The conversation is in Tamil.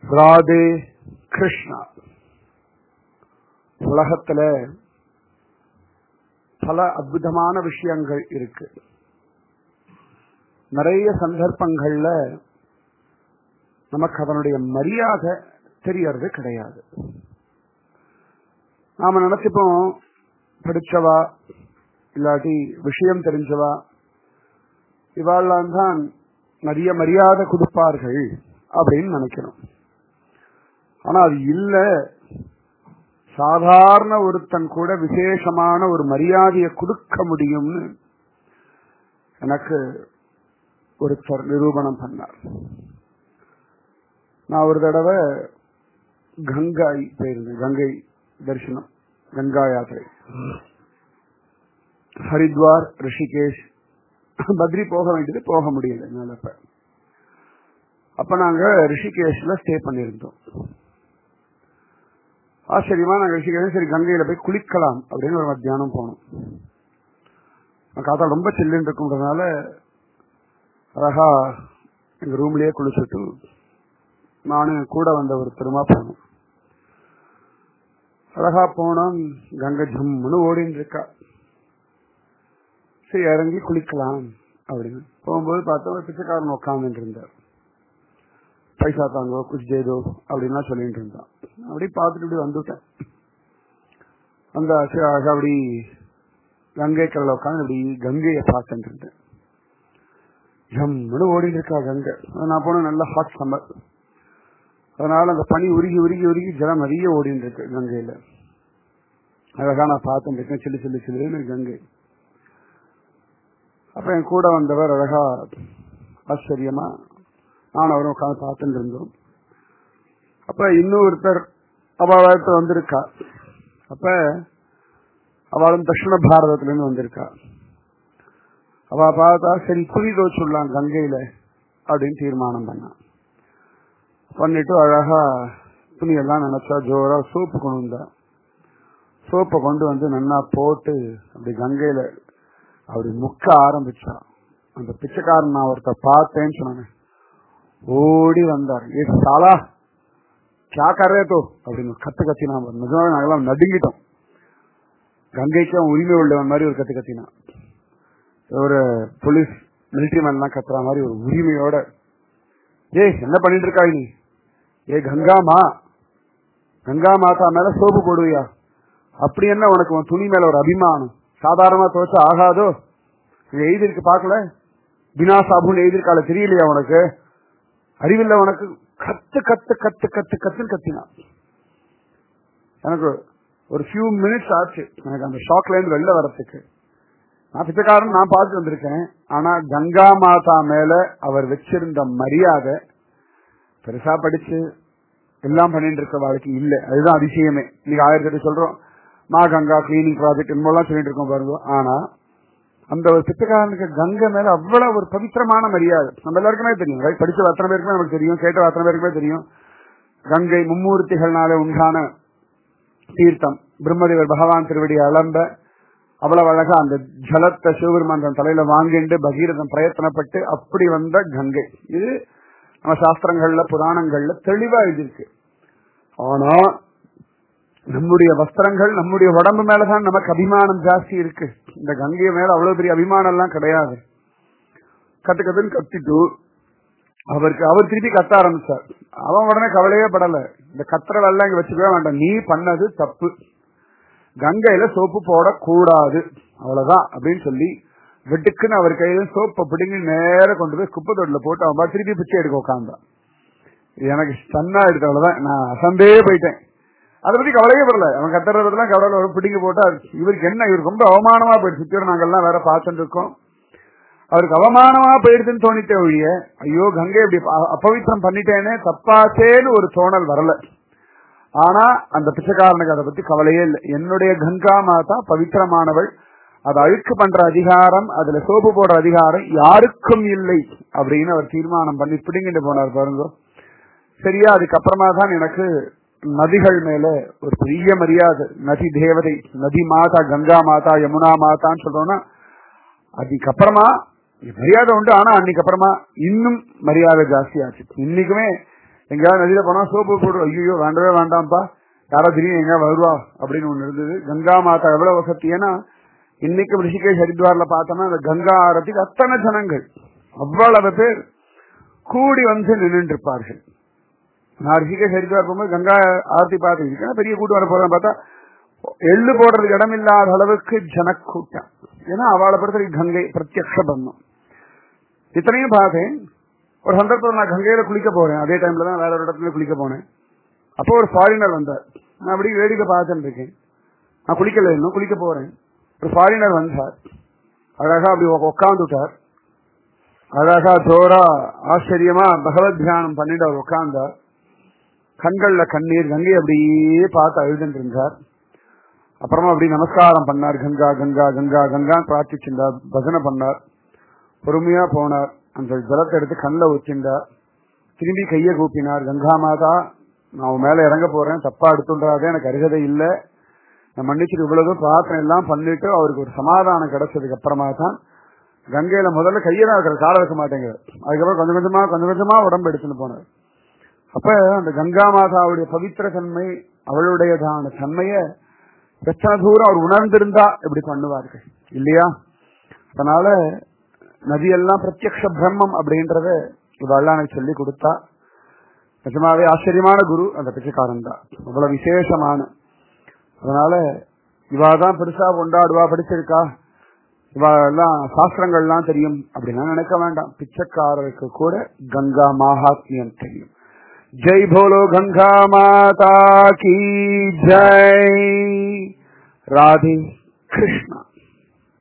ராதே கிருஷ்ணா உலகத்துல பல அற்புதமான விஷயங்கள் இருக்கு நிறைய சந்தர்ப்பங்கள்ல நமக்கு அதனுடைய மரியாதை தெரியறது கிடையாது நாம நினைச்சுப்போம் படிச்சவா இல்லாட்டி விஷயம் தெரிஞ்சவா இவாள்லாம் தான் நிறைய மரியாதை கொடுப்பார்கள் அப்படின்னு நினைக்கிறோம் ஆனா அது இல்ல சாதாரண ஒருத்தன் கூட விசேஷமான ஒரு மரியாதையை கொடுக்க முடியும்னு எனக்கு ஒருத்தர் நிரூபணம் பண்ணார் நான் ஒரு தடவை கங்காய் போயிருந்தேன் கங்கை தரிசனம் கங்கா யாத்திரை ஹரித்வார் ரிஷிகேஷ் பத்ரி போக வேண்டியது போக முடியல என்னால அப்ப அப்ப நாங்க ரிஷிகேஷ்ல ஸ்டே பண்ணியிருந்தோம் ஆச்சரியமா நாங்க ரிஷிகேஷ் சரி கங்கையில போய் குளிக்கலாம் அப்படின்னு ஒரு மத்தியானம் போனோம் காத்தா ரொம்ப சில்லுன்னு இருக்குன்றதுனால அழகா எங்க ரூம்லயே குளிச்சுட்டு நானும் கூட வந்த ஒருத்தருமா போனோம் அழகா போனோம் கங்கை ஜம்முன்னு ஓடின்னு இருக்கா சரி இறங்கி குளிக்கலாம் அப்படின்னு போகும்போது பார்த்தா ஒரு பிச்சைக்காரன் உட்காந்துட்டு இருந்தார் பைசா தாங்கோ குச் ஜெய்தோ அப்படின்லாம் சொல்லிட்டு இருந்தான் அப்படி பார்த்துட்டு இப்படி வந்துட்டேன் அந்த அப்படி கங்கை கடல உட்காந்து அப்படி கங்கையை பார்த்துட்டு இருந்தேன் ஜம்முன்னு ஓடிட்டு இருக்கா கங்கை நான் போன நல்ல ஹாட் சம்மர் அதனால அந்த பனி உருகி உருகி உருகி ஜலம் நிறைய ஓடிட்டு இருக்கு கங்கையில அழகா நான் பார்த்துட்டு இருக்கேன் சில்லு சில்லு சில்லுன்னு கங்கை அப்ப என் கூட வந்தவர் அழகா ஆச்சரியமா நான் அவரும் உட்காந்து பார்த்துட்டு இருந்தோம் அப்ப இன்னொருத்தர் அவளுக்கு வந்திருக்கா அப்ப அவளும் தட்சிண பாரதத்துல இருந்து வந்திருக்கா அவ பார்த்தா சரி குழி தோச்சுடலாம் கங்கையில அப்படின்னு தீர்மானம் பண்ணான் பண்ணிட்டு அழகா துணியெல்லாம் நினைச்சா ஜோரா சோப்பு கொண்டு வந்தா சோப்பை கொண்டு வந்து நன்னா போட்டு அப்படி கங்கையில அப்படி முக்க ஆரம்பிச்சா அந்த பிச்சைக்காரன் நான் ஒருத்தர் பார்த்தேன்னு சொன்னேன் ஓடி வந்தார் ஏ சாலா கியா கரே தோ அப்படின்னு கத்து கத்தினா நிஜமாக நாங்கெல்லாம் நடுங்கிட்டோம் கங்கைக்கும் உரிமை உள்ளவன் மாதிரி ஒரு கத்து கத்தினா ஒரு போலீஸ் மிலிட்டரி மேன் எல்லாம் கத்துற மாதிரி ஒரு உரிமையோட ஏய் என்ன பண்ணிட்டு இருக்கா நீ ஏ கங்காமா கங்கா மாதா மேல சோப்பு போடுவியா அப்படி என்ன உனக்கு உன் துணி மேல ஒரு அபிமானம் சாதாரணமா தோச்சா ஆகாதோ எழுதிருக்கு பாக்கல பினா சாபுன்னு எழுதிருக்கால தெரியலையா உனக்கு அறிவில்ல உனக்கு கத்து கத்து கத்து கத்து கத்துன்னு கத்தினா எனக்கு ஒரு ஃபியூ மினிட்ஸ் ஆச்சு எனக்கு அந்த ஷாக்ல இருந்து வெளில வரத்துக்கு நான் பிச்சைக்காரன் நான் பார்த்து வந்திருக்கேன் ஆனா கங்கா மாதா மேல அவர் வச்சிருந்த மரியாதை பெருசா படிச்சு எல்லாம் பண்ணிட்டு இருக்க வாழ்க்கை இல்ல அதுதான் அதிசயமே இன்னைக்கு ஆயிரத்தி எட்டு சொல்றோம் மா கங்கா கிளீனிங் ப்ராஜெக்ட் என்னமோலாம் சொல்லிட்டு இருக்கோம் பாருங்க ஆனா அந்த ஒரு பிச்சைக்காரனுக்கு கங்கை மேல அவ்வளவு ஒரு பவித்திரமான மரியாதை நம்ம எல்லாருக்குமே தெரியும் ரைட் படிச்ச அத்தனை பேருக்குமே நமக்கு தெரியும் கேட்ட அத்தனை பேருக்குமே தெரியும் கங்கை மும்மூர்த்திகள்னால உண்டான தீர்த்தம் பிரம்மதேவர் பகவான் திருவடி அலம்ப அவ்வளவு அழகா அந்த ஜலத்தை சிவபெருமான் தன் தலையில வாங்கிண்டு பகீரதம் பிரயத்தனப்பட்டு அப்படி வந்த கங்கை இது நம்ம சாஸ்திரங்கள்ல புராணங்கள்ல தெளிவா எழுதியிருக்கு ஆனா நம்முடைய வஸ்திரங்கள் நம்முடைய உடம்பு மேலதான் நமக்கு அபிமானம் ஜாஸ்தி இருக்கு இந்த கங்கை மேல அவ்வளவு பெரிய அபிமானம் எல்லாம் கிடையாது கத்து கத்துன்னு கத்திட்டு அவருக்கு அவர் திருப்பி கத்த ஆரம்பிச்சார் அவன் உடனே கவலையே படல இந்த கத்திரவெல்லாம் இங்க வச்சுக்கவே வேண்டாம் நீ பண்ணது தப்பு கங்கையில சோப்பு போடக்கூடாது அவ்வளவுதான் அப்படின்னு சொல்லி வெட்டுக்குன்னு அவர் கையில சோப்பை பிடிங்கி நேர கொண்டு போய் குப்பை தொட்டில போட்டு அவன் திருப்பி பிச்சை எடுக்க உட்காந்தான் எனக்கு ஸ்டன்னா எடுத்த அவ்வளவுதான் நான் அசந்தே போயிட்டேன் அதை பத்தி கவலையே படல அவன் கத்துறதுலாம் கவலை ஒரு பிடிங்க போட்டா இவருக்கு என்ன இவருக்கு ரொம்ப அவமானமா போயிடுச்சு சுத்தி நாங்கெல்லாம் வேற பார்த்துட்டு இருக்கோம் அவருக்கு அவமானமா போயிடுதுன்னு தோணிட்டே ஒழிய ஐயோ கங்கை இப்படி அபவித்திரம் பண்ணிட்டேனே தப்பாச்சேன்னு ஒரு தோணல் வரல ஆனா அந்த பிச்சைக்காரனுக்கு அதை பத்தி கவலையே இல்லை என்னுடைய கங்கா மாதா பவித்திரமானவள் அதை அழுக்கு பண்ற அதிகாரம் அதுல சோப்பு போடுற அதிகாரம் யாருக்கும் இல்லை அப்படின்னு அவர் தீர்மானம் பண்ணி பிடிங்கிட்டு போனார் பாருங்க சரியா அதுக்கப்புறமா தான் எனக்கு நதிகள் மேல ஒரு பெரிய மரியாதை நதி தேவதை நதி மாதா கங்கா மாதா யமுனா மாதான்னு சொல்றோம்னா அதுக்கப்புறமா மரியாதை உண்டு ஆனா அன்னைக்கு அப்புறமா இன்னும் மரியாதை ஜாஸ்தி ஆச்சு இன்னைக்குமே எங்கேயாவது நதியில போனா சோப்பு போடு ஐயோ வேண்டவே வேண்டாம்ப்பா யாரோ திடீர்னு எங்க வருவா அப்படின்னு ஒண்ணு இருந்தது கங்கா மாதா எவ்வளவு வசதி ஏன்னா இன்னைக்கு ரிஷிகேஷ் ஹரித்வார்ல பார்த்தோம்னா அந்த கங்கா ஆரத்துக்கு அத்தனை ஜனங்கள் அவ்வளவு பேர் கூடி வந்து நின்று இருப்பார்கள் நான் ரிஷிகேஷ் ஹரித்வார் போகும்போது கங்கா ஆரத்தி பார்த்துருக்கேன் பெரிய கூட்டம் வர போறேன் பார்த்தா எள்ளு போடுறதுக்கு இடம் இல்லாத அளவுக்கு ஜனக்கூட்டம் ஏன்னா அவளை பொறுத்த கங்கை பிரத்யக்ஷ பந்தம் இத்தனையும் பார்த்தேன் ஒரு சந்தர்ப்பத்தில் நான் கங்கையில குளிக்க போறேன் அதே டைம்ல தான் வேற ஒரு இடத்துல குளிக்க போனேன் அப்போ ஒரு ஃபாரினர் வந்தார் நான் அப்படி வேடிக்கை பார்த்துட்டு இருக்கேன் நான் குளிக்கல இன்னும் குளிக்க போறேன் ஒரு ஃபாரினர் வந்தார் அழகா அப்படி உட்காந்துட்டார் அழகா ஜோரா ஆச்சரியமா பகவத் தியானம் பண்ணிட்டு அவர் உட்கார்ந்தார் கண்கள்ல கண்ணீர் கங்கை அப்படியே பார்த்து அழுதுட்டு இருந்தார் அப்புறமா அப்படி நமஸ்காரம் பண்ணார் கங்கா கங்கா கங்கா கங்கான்னு பிரார்த்திச்சிருந்தார் பஜனை பண்ணார் பொறுமையா போனார் அந்த ஜலத்தை எடுத்து கண்ணில் ஊற்றிண்டார் திரும்பி கையை கூப்பினார் கங்கா மாதா நான் உன் மேல இறங்க போறேன் தப்பா எடுத்துன்றாதே எனக்கு அருகதை இல்லை நான் மன்னிச்சுட்டு இவ்வளவு பிரார்த்தனை எல்லாம் பண்ணிட்டு அவருக்கு ஒரு சமாதானம் கிடைச்சதுக்கு அப்புறமா தான் கங்கையில முதல்ல கையை தான் இருக்கிற கால வைக்க மாட்டேங்குது அதுக்கப்புறம் கொஞ்சம் கொஞ்சமா கொஞ்சம் கொஞ்சமா உடம்பு எடுத்துன்னு போனார் அப்ப அந்த கங்கா மாதாவுடைய பவித்திர தன்மை அவளுடையதான தன்மைய எத்தனை தூரம் அவர் உணர்ந்திருந்தா இப்படி பண்ணுவார்கள் இல்லையா அதனால நதியெல்லாம் பிரத்யக்ஷ பிரம்மம் அப்படின்றத இவெல்லாம் எனக்கு சொல்லி கொடுத்தா நிஜமாவே ஆச்சரியமான குரு அந்த பிச்சைக்காரன் தான் அவ்வளவு விசேஷமான அதனால இவா தான் பெருசா கொண்டாடுவா படிச்சிருக்கா இவா எல்லாம் சாஸ்திரங்கள்லாம் தெரியும் அப்படின்னா நினைக்க வேண்டாம் பிச்சைக்காரருக்கு கூட கங்கா மகாத்மியம் தெரியும் ஜெய் போலோ கங்கா மாதா கி ஜெய் ராதே கிருஷ்ண